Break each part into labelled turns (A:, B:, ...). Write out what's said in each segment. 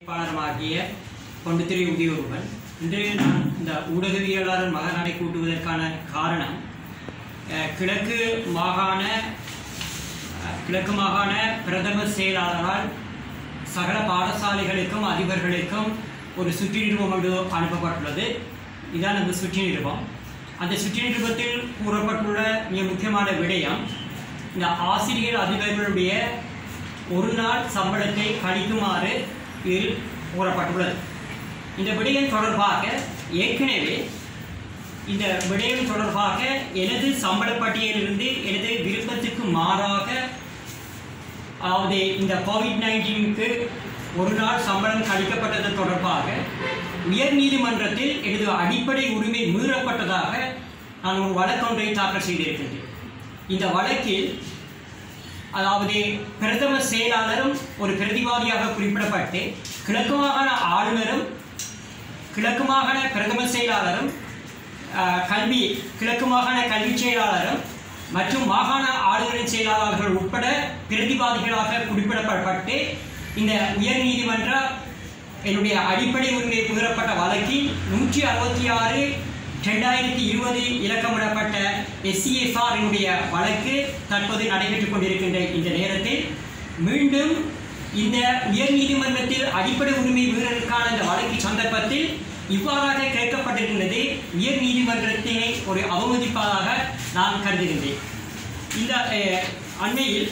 A: பாடமாகிய பொண்டுத்திரை உதயொருவன் இன்று நான் இந்த ஊடகவியலாளர் மகநாடை கூட்டுவதற்கான காரணம் அஹ், கிழக்கு மாகாண அஹ், கிழக்கு மாகாண பிரதம செயலாளரால் சகல பாடசாலைகளுக்கும் அதிபர்களுக்கும் ஒரு சுற்றி நிருபம் ஒன்று அனுப்பப்பட்டுள்ளது இதான் அந்த சுற்றி நிருபம் அந்த சுற்றி நிருபத்தில் கூறப்பட்டுள்ள மிக முக்கியமான விடயம் இந்த ஆசிரியர் அதிபர்களுடைய ஒரு நாள் சம்பளத்தை கழிக்குமாறு இதில் கூறப்பட்டுள்ளது இந்த விடயம் தொடர்பாக ஏற்கனவே இந்த விடயம் தொடர்பாக எனது சம்பள பட்டியலிலிருந்து எனது விருப்பத்துக்கு மாறாக அதாவது இந்த கோவிட் நைன்டீனுக்கு ஒரு நாள் சம்பளம் கழிக்கப்பட்டது தொடர்பாக உயர் நீதிமன்றத்தில் எனது அடிப்படை உரிமை மீறப்பட்டதாக நான் ஒரு வழக்கொன்றை தாக்கல் செய்திருக்கின்றேன் இந்த வழக்கில் அதாவது பிரதம செயலாளரும் ஒரு பிரதிவாதியாக குறிப்பிடப்பட்டு கிழக்கு மாகாண ஆளுநரும் கிழக்கு மாகாண பிரதம செயலாளரும் அஹ், கல்வி கிழக்கு மாகாண கல்வி செயலாளரும் மற்றும் மாகாண ஆளுநரின் செயலாளர்கள் உட்பட பிரதிவாதிகளாக குறிப்பிடப்பட்டு இந்த உயர் நீதிமன்ற என்னுடைய அடிப்படை உரிமை புகழப்பட்ட வழக்கில் நூற்றி அறுபத்தி ஆறு ரெண்டாயிரத்தி இருபது இலக்கமிடப்பட்ட எஸ்சிஎஸ்ஆர் என்னுடைய வழக்கு தற்போது நடைபெற்றுக் கொண்டிருக்கின்ற இந்த நேரத்தில் மீண்டும் இந்த உயர் நீதிமன்றத்தில் அடிப்படை உரிமை மீறலுக்கான இந்த வழக்கு சந்தர்ப்பத்தில் இவ்வாறாக கேட்கப்பட்டிருக்கின்றது உயர் நீதிமன்றத்தினை ஒரு அவமதிப்பதாக நான் கருதுகின்றேன் இந்த அஹ், அண்மையில்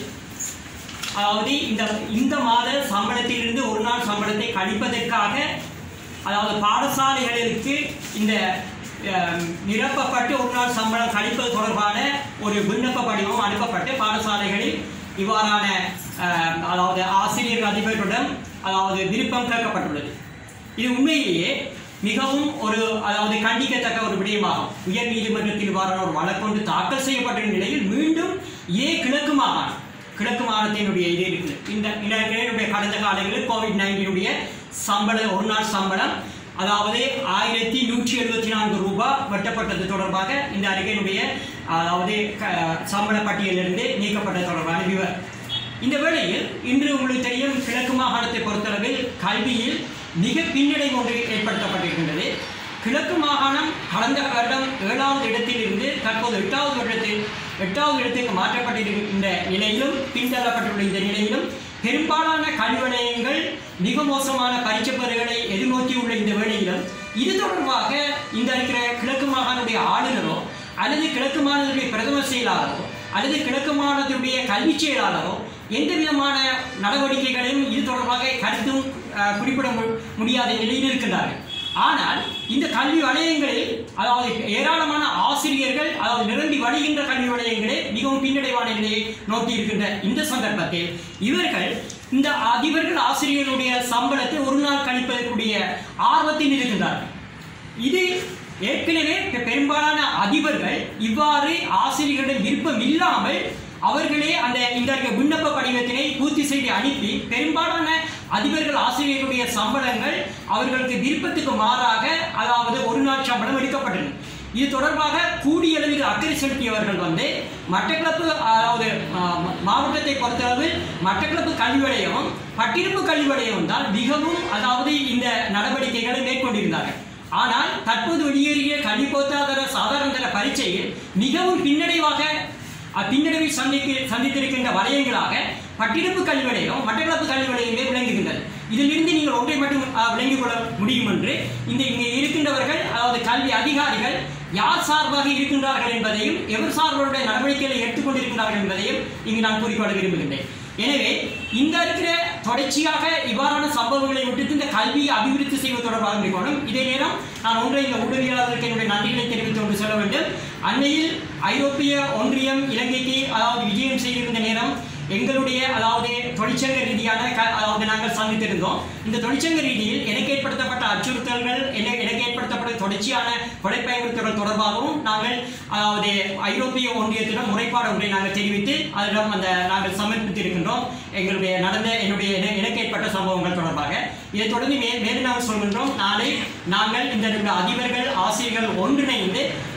A: அதாவது இந்த இந்த மாத சம்பளத்திலிருந்து ஒரு நாள் சம்பளத்தை கழிப்பதற்காக அதாவது பாடசாலைகளுக்கு இந்த அஹ், நிரப்பப்பட்டு ஒரு நாள் சம்பளம் கழிப்பது தொடர்பான ஒரு விண்ணப்ப படிவம் அனுப்பப்பட்டு பாடசாலைகளில் இவ்வாறான அஹ், அதாவது ஆசிரியர் அதிபர்களிடம் அதாவது விருப்பம் கேட்கப்பட்டுள்ளது இது உண்மையிலேயே மிகவும் ஒரு அதாவது கண்டிக்கத்தக்க ஒரு விடயமாகும் உயர் நீதிமன்றத்தில் இவ்வாறான ஒரு வழக்கொண்டு தாக்கல் செய்யப்பட்ட நிலையில் மீண்டும் இதே கிழக்கு மாகாணம் கிழக்கு மாகாணத்தினுடைய இது இருக்குது இந்த இந்த என்னுடைய கடந்த காலங்களில் கோவிட் நைன்டீனுடைய சம்பள ஒரு நாள் சம்பளம் அதாவது ஆயிரத்தி நூற்றி எழுபத்தி நான்கு ரூபாய் வெட்டப்பட்டது தொடர்பாக இந்த அறிக்கையினுடைய அதாவது க- சம்பள பட்டியலிருந்து நீக்கப்பட்டது தொடர்பான விவரம் இந்த வேளையில் இன்று உங்களுக்கு தெரியும் கிழக்கு மாகாணத்தை பொறுத்தளவில் கல்வியில் மிக பின்னடைவு ஒன்று ஏற்படுத்தப்பட்டிருக்கின்றது கிழக்கு மாகாணம் கடந்த வருடம் ஏழாவது இடத்தில் இருந்து தற்போது எட்டாவது வருடத்தில் எட்டாவது இடத்துக்கு மாற்றப்பட்டிருக்கின்ற நிலையிலும் பின்தள்ளப்பட்டுள்ள இந்த நிலையிலும் பெரும்பாலான கல்வி நிலையங்கள் மிக மோசமான பரீட்சைப்பெறுகளை எதிர்நோக்கியுள்ள இந்த வேளையிலும் இது தொடர்பாக இந்த இருக்கிற கிழக்கு மாகாணனுடைய ஆளுநரோ அல்லது கிழக்கு மாநிலத்துடைய பிரதம செயலாளரோ அல்லது கிழக்கு மாநிலத்துடைய கல்வி செயலாளரோ எந்த விதமான நடவடிக்கைகளையும் இது தொடர்பாக கருத்தும் அஹ், குறிப்பிட மு- முடியாத நிலையில் இருக்கின்றார்கள் ஆனால் இந்த கல்வி வலயங்களில் அதாவது ஏராளமான ஆசிரியர்கள் அதாவது நிரம்பி வழிகின்ற கல்வி வலயங்களே மிகவும் பின்னடைவான நிலையை நோக்கி இருக்கின்ற இந்த சந்தர்ப்பத்தில் இவர்கள் இந்த அதிபர்கள் ஆசிரியர்களுடைய சம்பளத்தை ஒரு நாள் கழிப்பதற்குரிய ஆர்வத்தில் இருக்கின்றார்கள் இது ஏற்கனவே பெ- பெரும்பாலான அதிபர்கள் இவ்வாறு ஆசிரியர்களிடம் விருப்பம் இல்லாமல் அவர்களே அந்த இந்த இருக்க விண்ணப்ப படிவத்தினை பூர்த்தி செய்து அனுப்பி பெரும்பாலான அதிபர்கள் ஆசிரியர்களுடைய சம்பளங்கள் அவர்களுக்கு விருப்பத்துக்கு மாறாக அதாவது ஒரு நாள் சம்பளம் எடுக்கப்பட்டது இது தொடர்பாக கூடிய அளவில் அக்கறை செலுத்தியவர்கள் வந்து மட்டக்களப்பு அதாவது ஆ, ம- மாவட்டத்தை பொறுத்தளவில் மட்டக்களப்பு கல்வி வலயமும் பட்டிருப்பு கல்வி வலயமும் தான் மிகவும் அதாவது இந்த நடவடிக்கைகளை மேற்கொண்டிருந்தார்கள் ஆனால் தற்போது வெளியேறிய கல்வி பொருத்தாதார சாதாரண தர பரீட்சையில் மிகவும் பின்னடைவாக அஹ், பின்னடைவை சந்திக்க சந்தித்திருக்கின்ற வலயங்களாக பட்டிருப்பு கல்வி வலயம் மட்டக்களப்பு கல்வி வலயமே விளங்குகின்றது இதிலிருந்து நீங்கள் ஒன்றை மட்டும் அஹ், விளங்கிக் கொள்ள முடியும் என்று இந்த இங்கே இருக்கின்றவர்கள் அதாவது கல்வி அதிகாரிகள் யார் சார்பாக இருக்கின்றார்கள் என்பதையும் எவர் சார்புடைய நடவடிக்கைகளை எடுத்துக்கொண்டிருக்கின்றார்கள் என்பதையும் இங்கு நான் கூறிக்கொள்ள விரும்புகின்றேன் எனவே இந்த இருக்கிற தொடர்ச்சியாக இவ்வாறான சம்பவங்களை விட்டு இந்த கல்வியை அபிவிருத்தி செய்வது தொடர்பாக இருக்கணும் இதே நேரம் நான் ஒன்றை இந்த ஊடகவியலாளருக்கு என்னுடைய நன்றிகளை தெரிவித்து கொண்டு சொல்ல வேண்டும் அண்மையில் ஐரோப்பிய ஒன்றியம் இலங்கைக்கு அதாவது விஜயம் செய்திருந்த நேரம் எங்களுடைய அதாவது தொழிற்சங்க ரீதியான க- அதாவது நாங்கள் சந்தித்திருந்தோம் இந்த தொழிற்சங்க ரீதியில் எனக்கு ஏற்படுத்தப்பட்ட அச்சுறுத்தல்கள் என்ன- எனக்கு ஏற்படுத்தப்பட்ட தொடர்ச்சியான கொலை பயன்படுத்துதல் தொடர்பாகவும் நாங்கள் அதாவது ஐரோப்பிய ஒன்றியத்திடம் முறைப்பாடு ஒன்றை நாங்கள் தெரிவித்து அதிடம் அந்த நாங்கள் சமர்ப்பித்து இருக்கின்றோம் எங்களுடைய நடந்த என்னுடைய என- எனக்கு ஏற்பட்ட சம்பவங்கள் தொடர்பாக இதைத் தொடர்ந்து மே மேலும் நாங்கள் சொல்கின்றோம் நாளை நாங்கள் இந்த ரெண்டு அதிபர்கள் ஆசிரியர்கள் ஒன்றிணைந்து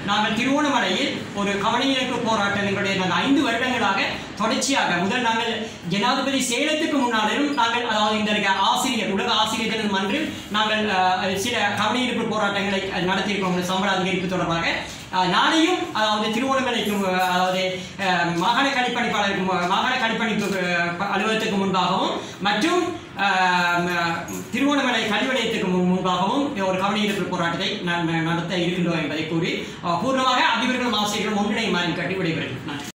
A: நாங்கள் திருவோணமலையில் ஒரு கவனஈர்ப்பு போராட்டம் எங்களுடைய நாங்கள் ஐந்து வருடங்களாக தொடர்ச்சியாக முதல் நாங்கள் ஜனாதிபதி சேலத்துக்கு முன்னாலும் நாங்கள் அதாவது இந்த ஆசிரியர் உலக ஆசிரியர் தின மன்றில் நாங்கள் அஹ், சில கவனஈர்ப்பு போராட்டங்களை அஹ், நடத்தியிருக்கோம் சம்பள அதிகரிப்பு தொடர்பாக அஹ், நாளையும் அதாவது திருவோணமலைக்கு அஹ், அதாவது அஹ், மாகாண கணிப்பணிப்பாளருக்கு மு- மாகாண கணிப்பணிப்பு அஹ், அலுவலகத்துக்கு முன்பாகவும் மற்றும் அஹ், ம- திருவோணமலை கல்விநிலையத்துக்கு முன் முன்பாகவும் ஒரு கவனஈர்ப்பு போராட்டத்தை நான் நடத்த இருக்கின்றோம் என்பதை கூறி அஹ், பூர்ணமாக அதிபர்களும் ஆசிரியர்களும் ஒன்றிணையுமாறு கட்டி விடைபெறுகிறேன் நன்றி